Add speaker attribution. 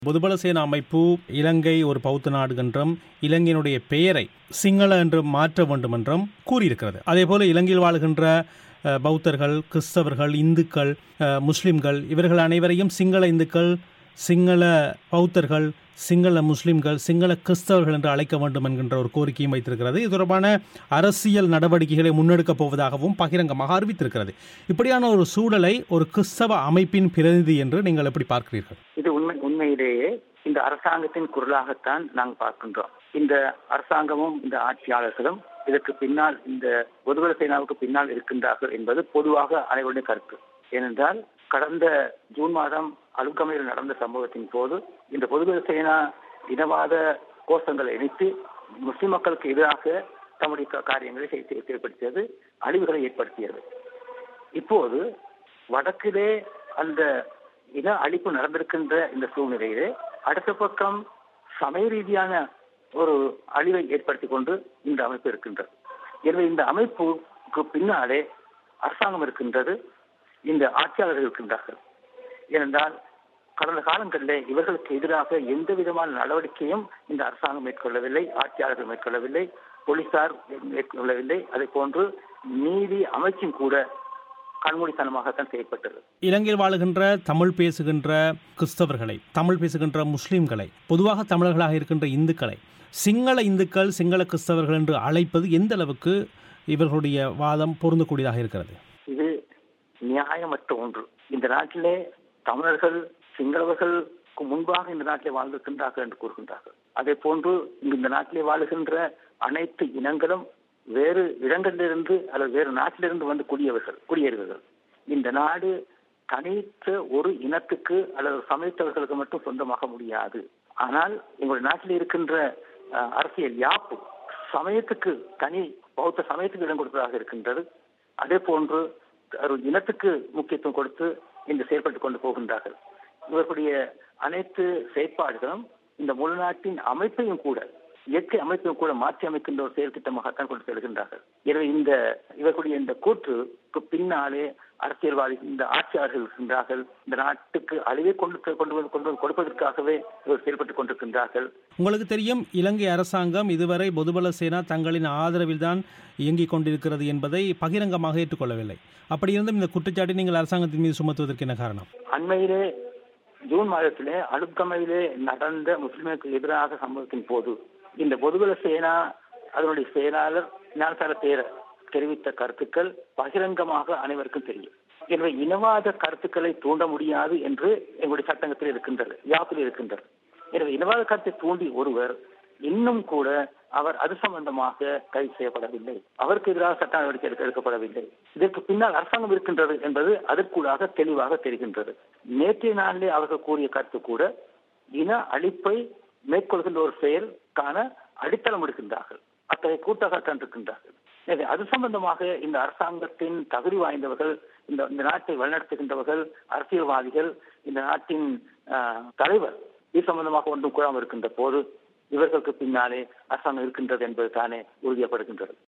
Speaker 1: பொதுபல சேனா அமைப்பு இலங்கை ஒரு பௌத்த நாடு என்றும் இலங்கையினுடைய பெயரை சிங்கள என்று மாற்ற வேண்டும் என்றும் கூறியிருக்கிறது அதேபோல இலங்கையில் வாழுகின்ற அஹ், பௌத்தர்கள் கிறிஸ்தவர்கள் இந்துக்கள் அஹ், முஸ்லிம்கள் இவர்கள் அனைவரையும் சிங்கள இந்துக்கள் சிங்கள பௌத்தர்கள் சிங்கள முஸ்லிம்கள் சிங்கள கிறிஸ்தவர்கள் என்று அழைக்க வேண்டும் என்கின்ற ஒரு கோரிக்கையும் வைத்திருக்கிறது இது தொடர்பான அரசியல் நடவடிக்கைகளை முன்னெடுக்கப் போவதாகவும் பகிரங்கமாக அறிவித்திருக்கிறது இப்படியான ஒரு சூழலை ஒரு கிறிஸ்தவ அமைப்பின் பிரதிநிதி என்று நீங்கள் எப்படி பார்க்கிறீர்கள்
Speaker 2: இது உண்மை உண்மையிலேயே இந்த அரசாங்கத்தின் குரலாகத்தான் நாங்கள் பார்க்கின்றோம் இந்த அரசாங்கமும் இந்த ஆட்சியாளர்களும் இதற்கு பின்னால் இந்த ஒருவர சேனாவுக்கு பின்னால் இருக்கின்றார்கள் என்பது பொதுவாக அனைவருடைய கருத்து ஏனென்றால் கடந்த ஜூன் மாதம் அலுக்கமையில் நடந்த சம்பவத்தின் போது இந்த பொதுபல சேனா இனவாத கோஷங்களை இணைத்து முஸ்லிம் மக்களுக்கு எதிராக தம்முடைய கா- காரியங்களை செய்து ஏற்படுத்தியது அழிவுகளை ஏற்படுத்தியது இப்போது வடக்கிலே அந்த இன அழிப்பு நடந்திருக்கின்ற இந்த சூழ்நிலையிலே அடுத்த பக்கம் சமய ரீதியான ஒரு அழிவை ஏற்படுத்தி கொண்டு இந்த அமைப்பு இருக்கின்றது எனவே இந்த அமைப்புக்கு பின்னாலே அரசாங்கம் இருக்கின்றது இந்த ஆட்சியாளர்கள் இருக்கின்றார்கள் ஏனென்றால் கடந்த காலங்களிலே இவர்களுக்கு எதிராக எந்த விதமான நடவடிக்கையும் இந்த அரசாங்கம் மேற்கொள்ளவில்லை ஆட்சியாளர்கள் மேற்கொள்ளவில்லை போலீசார் மேற்கொள்ளவில்லை அதை போன்று நீதி அமைச்சும் கூட கண்மூடித்தனமாகத்தான் செய்யப்பட்டது
Speaker 1: இலங்கையில் வாழுகின்ற தமிழ் பேசுகின்ற கிறிஸ்தவர்களை தமிழ் பேசுகின்ற முஸ்லிம்களை பொதுவாக தமிழர்களாக இருக்கின்ற இந்துக்களை சிங்கள இந்துக்கள் சிங்கள கிறிஸ்தவர்கள் என்று அழைப்பது எந்த அளவுக்கு இவர்களுடைய வாதம் பொருந்தக்கூடியதாக இருக்கிறது
Speaker 2: இது நியாயமற்ற ஒன்று இந்த நாட்டிலே தமிழர்கள் சிங்களவர்களுக்கு முன்பாக இந்த நாட்டிலே வாழ்ந்திருக்கின்றார்கள் என்று கூறுகின்றார்கள் அதே போன்று இந்த நாட்டிலே வாழுகின்ற அனைத்து இனங்களும் வேறு இடங்களிலிருந்து அல்லது வேறு நாட்டிலிருந்து வந்து குடியவர்கள் குடியேறுவர்கள் இந்த நாடு தனித்த ஒரு இனத்துக்கு அல்லது சமயத்தவர்களுக்கு மட்டும் சொந்தமாக முடியாது ஆனால் எங்களுடைய நாட்டில் இருக்கின்ற அஹ், அரசியல் யாப்பு சமயத்துக்கு தனி பௌத்த சமயத்துக்கு இடம் கொடுப்பதாக இருக்கின்றது அதே போன்று ஒரு இனத்துக்கு முக்கியத்துவம் கொடுத்து இன்று செயல்பட்டுக் கொண்டு போகின்றார்கள் இவர்களுடைய அனைத்து செயற்பாடுகளும் இந்த முழு நாட்டின் அமைப்பையும் கூட இயற்கை அமைப்பையும் கூட மாற்றி அமைக்கின்ற ஒரு செயல் திட்டமாகத்தான் கொண்டு செல்கின்றார்கள் எனவே இந்த இவர்களுடைய இந்த கூற்றுக்கு பின்னாலே அரசியல்வாதி இந்த ஆட்சியாளர்கள் இருக்கின்றார்கள் இந்த நாட்டுக்கு அழிவை கொண்டு கொண்டு வந்து கொண்டு வந்து கொடுப்பதற்காகவே இவர் செயல்பட்டுக் கொண்டிருக்கின்றார்கள்
Speaker 1: உங்களுக்கு தெரியும் இலங்கை அரசாங்கம் இதுவரை பொதுபல சேனா தங்களின் ஆதரவில் தான் இயங்கிக் கொண்டிருக்கிறது என்பதை பகிரங்கமாக ஏற்றுக்கொள்ளவில்லை அப்படி இருந்தும் இந்த குற்றச்சாட்டை நீங்கள் அரசாங்கத்தின் மீது சுமத்துவதற்கு என்ன காரணம்
Speaker 2: அண்மையிலே ஜூன் மாதத்திலே அலுக்கமையிலே நடந்த முஸ்லிம்களுக்கு எதிராக சம்பவத்தின் போது இந்த பொதுபல சேனா அதனுடைய செயலாளர் ஞானசார தேர தெரிவித்த கருத்துக்கள் பகிரங்கமாக அனைவருக்கும் தெரியும் எனவே இனவாத கருத்துக்களை தூண்ட முடியாது என்று எங்களுடைய சட்டங்கத்தில் இருக்கின்றது யாப்பில் இருக்கின்றது எனவே இனவாத கருத்தை தூண்டி ஒருவர் இன்னும் கூட அவர் அது சம்பந்தமாக கைது செய்யப்படவில்லை அவருக்கு எதிராக சட்ட நடவடிக்கை எடுக்க- எடுக்கப்படவில்லை இதற்கு பின்னால் அரசாங்கம் இருக்கின்றது என்பது அதற்குள்ளாக தெளிவாக தெரிகின்றது நேற்றைய நாளிலே அவர்கள் கூறிய கருத்து கூட இன அழிப்பை மேற்கொள்கின்ற ஒரு செயலுக்கான அடித்தளம் எடுக்கின்றார்கள் அத்தகைய கூட்டாகத்தான் இருக்கின்றார்கள் எனவே அது சம்பந்தமாக இந்த அரசாங்கத்தின் தகுதி வாய்ந்தவர்கள் இந்த இந்த நாட்டை வழிநடத்துகின்றவர்கள் அரசியல்வாதிகள் இந்த நாட்டின் ஆஹ், தலைவர் இது சம்பந்தமாக ஒன்றும் கூறாமல் இருக்கின்ற போது இவர்களுக்கு பின்னாலே அரசாங்கம் இருக்கின்றது என்பது தானே உறுதியப்படுகின்றது